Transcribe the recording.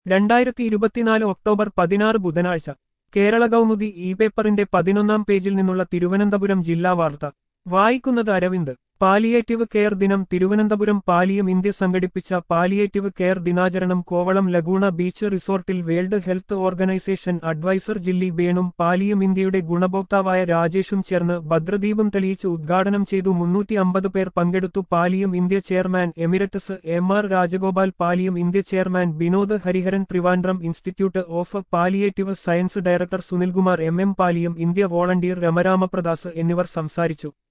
രണ്ടായിരത്തി ഇരുപത്തിനാല് ഒക്ടോബർ പതിനാറ് ബുധനാഴ്ച കേരള കൗമുദി ഇ പേപ്പറിന്റെ പതിനൊന്നാം പേജിൽ നിന്നുള്ള തിരുവനന്തപുരം ജില്ലാ വാർത്ത വായിക്കുന്നത് അരവിന്ദ് പാലിയേറ്റീവ് കെയർ ദിനം തിരുവനന്തപുരം പാലിയം ഇന്ത്യ സംഘടിപ്പിച്ച പാലിയേറ്റീവ് കെയർ ദിനാചരണം കോവളം ലഗൂണ ബീച്ച് റിസോർട്ടിൽ world health organisation adviser Gilly ബേണും പാലിയം ഇന്ത്യയുടെ ഗുണഭോക്താവായ രാജേഷും ചേർന്ന് ഭദ്രദീപം തെളിയിച്ച് ഉദ്ഘാടനം ചെയ്തു മുന്നൂറ്റി അമ്പത് പേർ പങ്കെടുത്തു Pallium India chairman emeritus M R Rajagopal Pallium India chairman Vinod Hariharan Trivandrum institute of palliative science director Sunilkumar M M Pallium India volunteer രമരാമപ്രദാസ് എന്നിവർ സംസാരിച്ചു